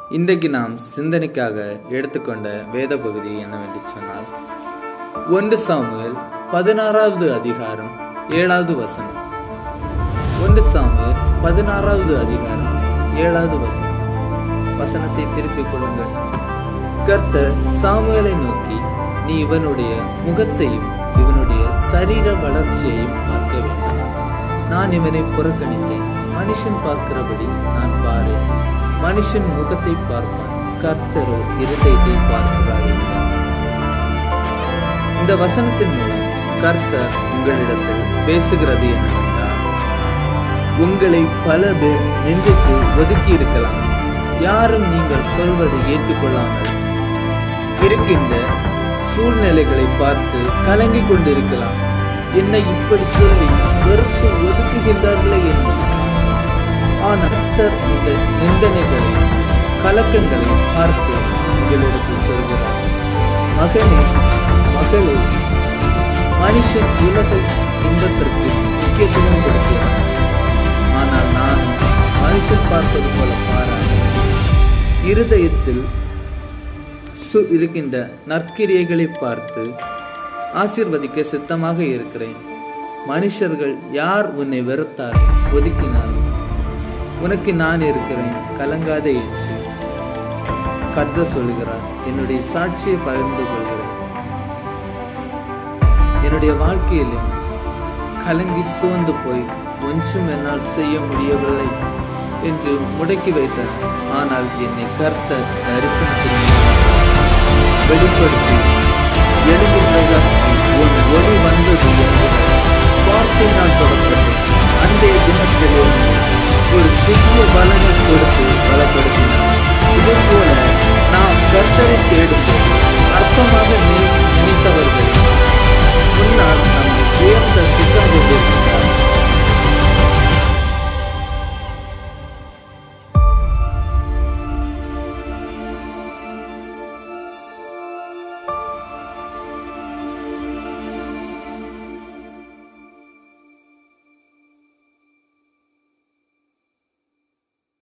இன்றைக்கு நாம் சிந்தனைக்காக எடுத்துக்கொண்ட வேத பகுதி என்னவென்று சொன்னால் ஒன்று சாமுவேல் பதினாறாவது அதிகாரம் ஏழாவது வசனம் ஒன்று சாமுவேல் பதினாறாவது அதிகாரம் ஏழாவது வசனம் வசனத்தை திருப்பிக் கொள்ளுங்கள் கர்த்தர் சாமுவேலை நோக்கி நீ இவனுடைய முகத்தையும் இவனுடைய சரீர வளர்ச்சியையும் பார்க்க வேண்டும் நான் இவனை புறக்கணித்தேன் மனுஷன் பார்க்கிறபடி நான் பாரு மனுஷன் முகத்தை பார்ப்பான் கர்த்தரோ இருதயத்தை பார்க்கிறார் என்றார் இந்த வசனத்தின் மூலம் கர்த்தர் உங்களிடத்தில் பேசுகிறது என்னவென்றால் உங்களை பல பேர் நெஞ்சுக்கு ஒதுக்கி இருக்கலாம் யாரும் நீங்கள் சொல்வதை ஏற்றுக்கொள்ளாமல் இருக்கின்ற சூழ்நிலைகளை பார்த்து கலங்கிக் கொண்டிருக்கலாம் என்னை இப்படி சொல்லி வெறுத்து ஒதுக்குகின்றார்களே என்று ஆனால் கர்த்தர் இந்த நிந்தனைகளை கலக்கங்களை பார்த்து உங்களிடத்தில் சொல்கிறார் மகனே மகளே மனுஷன் உலக இன்பத்திற்கு முக்கியத்துவம் கொடுக்கிறான் ஆனால் நான் மனுஷன் பார்ப்பது போல பாராமல் இருதயத்தில் சு- இருக்கின்ற நற்கிரியைகளை பார்த்து ஆசீர்வதிக்க சித்தமாக இருக்கிறேன் மனுஷர்கள் யார் உன்னை வெறுத்தார் ஒதுக்கினார் உனக்கு நான் இருக்கிறேன் கலங்காதே என்று கர்த்தர் சொல்கிறார் என்னுடைய சாட்சியை பகிர்ந்து கொள்கிறேன் என்னுடைய வாழ்க்கையிலும் கலங்கி சோர்ந்து போய் ஒன்றும் என்னால் செய்ய முடியவில்லை என்று முடக்கி வைத்தார் ஆனால் என்னை கர்த்தர் தரிசனத்தின் மூலம் வெளிப்படுத்தி எழுதி பிரகாசம் உன் ஒளி வந்தது என்று வார்த்தை நான் தொடர்பட்டேன் அன்றைய தினத்திலே ஒரு புதிய பலனை கொடுத்து பலப்படுத்தினார் இதே போல நாம் கர்த்தரை தேடும்